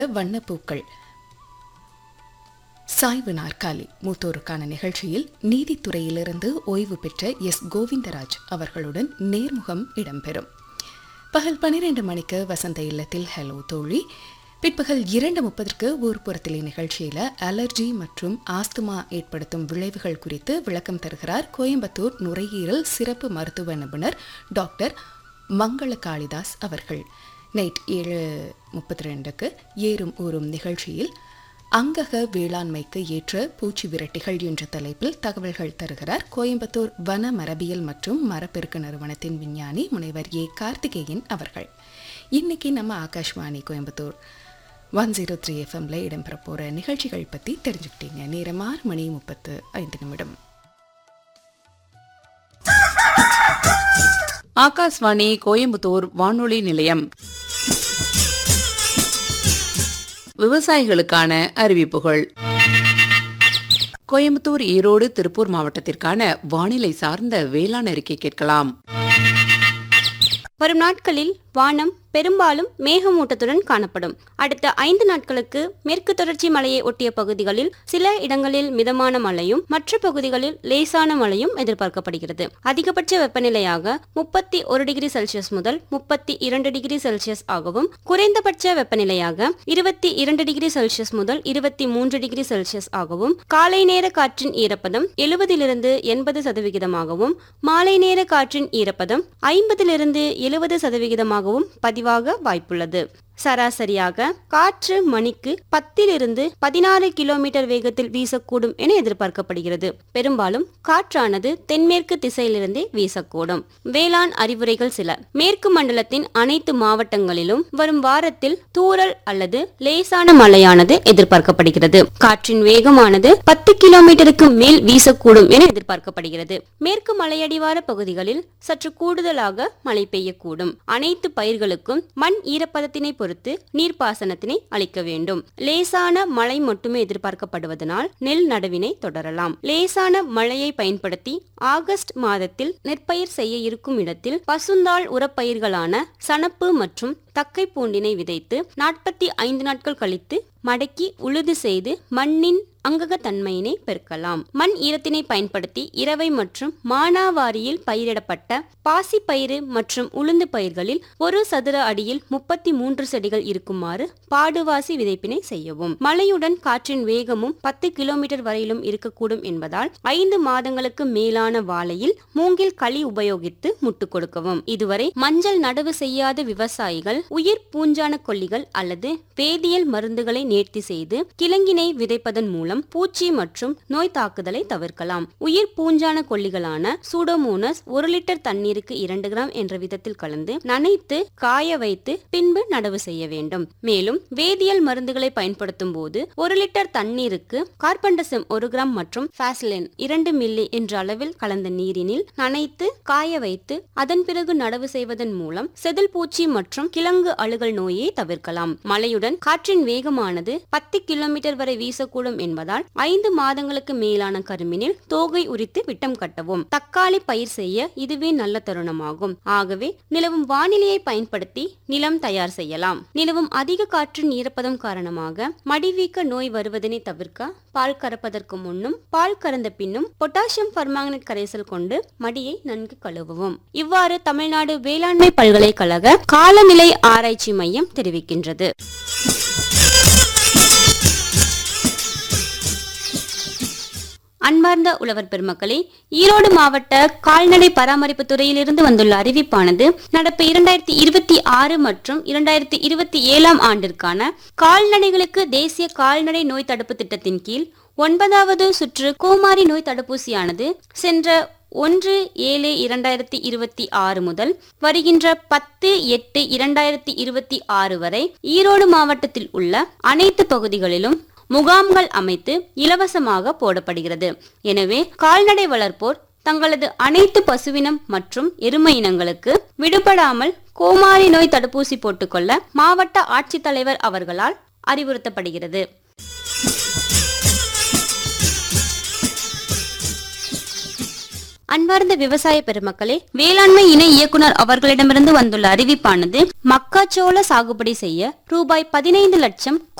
வண்ணப்பூக்கள் சாய்வு நாற்காலி மூத்தோருக்கான நிகழ்ச்சியில் நீதித்துறையிலிருந்து ஓய்வு பெற்ற எஸ் கோவிந்தராஜ் அவர்களுடன் நேர்முகம் இடம்பெறும் பகல் பன்னிரண்டு மணிக்கு வசந்த இல்லத்தில் ஹலோ தோழி பிற்பகல் இரண்டு முப்பதற்கு ஊர்ப்புறத்திலே நிகழ்ச்சியில் அலர்ஜி மற்றும் ஆஸ்துமா ஏற்படுத்தும் விளைவுகள் குறித்து விளக்கம் தருகிறார் கோயம்புத்தூர் நுரையீரல் சிறப்பு மருத்துவ நிபுணர் டாக்டர் மங்கள காளிதாஸ் அவர்கள் நைட் ஏழு முப்பத்தி ரெண்டுக்கு ஏறும் ஊறும் நிகழ்ச்சியில் அங்கக வேளாண்மைக்கு ஏற்ற பூச்சி விரட்டிகள் என்ற தலைப்பில் தகவல்கள் தருகிறார் கோயம்புத்தூர் வன மரபியல் மற்றும் மரப்பெருக்க நிறுவனத்தின் விஞ்ஞானி முனைவர் ஏ கார்த்திகேயன் அவர்கள் இன்னைக்கு நம்ம Akashvani Coimbatore one zero three எஃப்எம்ல இடம்பெற போகிற நிகழ்ச்சிகள் பற்றி தெரிஞ்சுக்கிட்டீங்க நேரம் ஆறு மணி முப்பத்து ஐந்து நிமிடம் ஆகாஷ்வாணி கோயம்புத்தூர் வானொலி நிலையம் விவசாயிகளுக்கான அறிவிப்புகள் கோயம்புத்தூர் ஈரோடு திருப்பூர் மாவட்டத்திற்கான வானிலை சார்ந்த வேளாண் அறிக்கை கேட்கலாம் வரும் நாட்களில் வானம் பெரும்பாலும் மேகமூட்டத்துடன் காணப்படும் அடுத்த ஐந்து நாட்களுக்கு மேற்கு தொடர்ச்சி மலையை ஒட்டிய பகுதிகளில் சில இடங்களில் மிதமான மழையும் மற்ற பகுதிகளில் லேசான மழையும் எதிர்பார்க்கப்படுகிறது அதிகபட்ச வெப்பநிலையாக முப்பத்தி ஒரு டிகிரி செல்சியஸ் முதல் முப்பத்தி இரண்டு டிகிரி செல்சியஸ் ஆகவும் குறைந்தபட்ச வெப்பநிலையாக இருபத்தி இரண்டு டிகிரி செல்சியஸ் முதல் இருபத்தி மூன்று டிகிரி செல்சியஸ் ஆகவும் காலை நேர காற்றின் ஈரப்பதம் எழுபதிலிருந்து எண்பது சதவிகிதமாகவும் மாலை நேர காற்றின் ஈரப்பதம் ஐம்பதிலிருந்து எழுபது சதவிகிதமாகவும் பதிவாக வாய்ப்புள்ளது சராசரியாக காற்று மணிக்கு பத்திலிருந்து பதினாறு கிலோமீட்டர் வேகத்தில் வீசக்கூடும் என எதிர்பார்க்கப்படுகிறது பெரும்பாலும் காற்றானது தென்மேற்கு திசையிலிருந்தே வீசக்கூடும் வேளாண் அறிவுரைகள் சில மேற்கு மண்டலத்தின் அனைத்து மாவட்டங்களிலும் வரும் வாரத்தில் தூறல் அல்லது லேசான மழையானது எதிர்பார்க்கப்படுகிறது காற்றின் வேகமானது பத்து கிலோமீட்டருக்கு மேல் வீசக்கூடும் என எதிர்பார்க்கப்படுகிறது மேற்கு மலையடிவார பகுதிகளில் சற்று கூடுதலாக மழை பெய்யக்கூடும் அனைத்து பயிர்களுக்கும் மண் ஈரப்பதத்தினை பொறுத்து நீர்ப்பாசனத்தினை அளிக்க வேண்டும் லேசான மழை மட்டுமே எதிர்பார்க்கப்படுவதனால் நெல் நடவினை தொடரலாம் லேசான மழையை பயன்படுத்தி ஆகஸ்ட் மாதத்தில் நெற்பயிர் செய்ய இருக்கும் இடத்தில் பசுந்தாள் உரப்பயிர்களான சணப்பு மற்றும் தக்கை பூண்டினை விதைத்து நாற்பத்தி ஐந்து நாட்கள் கழித்து மடக்கி உழுது செய்து மண்ணின் அங்ககத்தன்மையினை பெருக்கலாம் மண் ஈரத்தினை பயன்படுத்தி இரவை மற்றும் மானாவாரியில் பயிரிடப்பட்ட பாசி பயிறு மற்றும் உளுந்து பயிர்களில் ஒரு சதுர அடியில் முப்பத்தி மூன்று செடிகள் இருக்குமாறு பாடுவாசி விதைப்பினை செய்யவும் மழையுடன் காற்றின் வேகமும் பத்து கிலோமீட்டர் வரையிலும் இருக்கக்கூடும் என்பதால் ஐந்து மாதங்களுக்கு மேலான வாழையில் மூங்கில் களி உபயோகித்து முட்டு கொடுக்கவும் இதுவரை மஞ்சள் நடவு செய்யாத விவசாயிகள் உயிர் பூஞ்சான கொல்லிகள் அல்லது வேதியியல் மருந்துகளை நேர்த்தி செய்து கிழங்கினை விதைப்பதன் மூலம் பூச்சி மற்றும் நோய் தாக்குதலை தவிர்க்கலாம் உயிர் பூஞ்சான கொல்லிகளான சூடோமோனஸ் ஒரு லிட்டர் தண்ணீருக்கு இரண்டு கிராம் என்ற விதத்தில் கலந்து நனைத்து காய வைத்து பின்பு நடவு செய்ய வேண்டும் மேலும் வேதியியல் மருந்துகளை பயன்படுத்தும் போது ஒரு லிட்டர் தண்ணீருக்கு கார்பன்டசம் ஒரு கிராம் மற்றும் பாஸ்லின் இரண்டு மில்லி என்ற அளவில் கலந்த நீரினில் நனைத்து காய வைத்து அதன் பிறகு நடவு செய்வதன் மூலம் செதில் பூச்சி மற்றும் கிழங்கு அழுகல் நோயை தவிர்க்கலாம் மழையுடன் காற்றின் வேகமானது பத்து கிலோமீட்டர் வரை வீசக்கூடும் என்பதால் ஐந்து மாதங்களுக்கு மேலான கருமினில் தோகை உரித்து விட்டம் கட்டவும் தக்காளி பயிர் செய்ய இதுவே நல்ல தருணமாகும் ஆகவே நிலவும் வானிலையை பயன்படுத்தி நிலம் தயார் செய்யலாம் நிலவும் அதிக காற்றின் ஈரப்பதம் காரணமாக மடிவீக்க நோய் வருவதனை தவிர்க்க பால் கறப்பதற்கு முன்னும் பால் கறந்த பின்னும் பொட்டாசியம் பர்மாங்கனேட் கரைசல் கொண்டு மடியை நன்கு கழுவவும் இவ்வாறு தமிழ்நாடு வேளாண்மை பல்கலைக்கழக காலநிலை ஆராய்ச்சி மையம் தெரிவிக்கின்றது அன்பார்ந்த உழவர் பெருமக்களே ஈரோடு மாவட்ட கால்நடை பராமரிப்பு துறையிலிருந்து வந்துள்ள அறிவிப்பானது நடப்பு இரண்டாயிரத்தி இருபத்தி ஆறு மற்றும் இரண்டாயிரத்தி இருபத்தி ஏழாம் ஆண்டிற்கான கால்நடைகளுக்கு தேசிய கால்நடை நோய் தடுப்பு திட்டத்தின் கீழ் ஒன்பதாவது சுற்று கோமாரி நோய் தடுப்பூசியானது சென்ற ஒன்று ஏழு இரண்டாயிரத்தி இருபத்தி ஆறு முதல் வருகின்ற பத்து எட்டு இரண்டாயிரத்தி இருபத்தி ஆறு வரை ஈரோடு மாவட்டத்தில் உள்ள அனைத்து பகுதிகளிலும் முகாம்கள் அமைத்து இலவசமாக போடப்படுகிறது எனவே கால்நடை வளர்ப்போர் தங்களது அனைத்து பசுவினம் மற்றும் எருமை இனங்களுக்கு விடுபடாமல் கோமாரி நோய் தடுப்பூசி போட்டுக்கொள்ள மாவட்ட ஆட்சித்தலைவர் அவர்களால் அறிவுறுத்தப்படுகிறது அன்பார்ந்த விவசாய பெருமக்களே வேளாண்மை இணை இயக்குனர் அவர்களிடமிருந்து வந்துள்ள அறிவிப்பானது மக்காச்சோள சாகுபடி செய்ய ரூபாய் பதினைந்து லட்சம்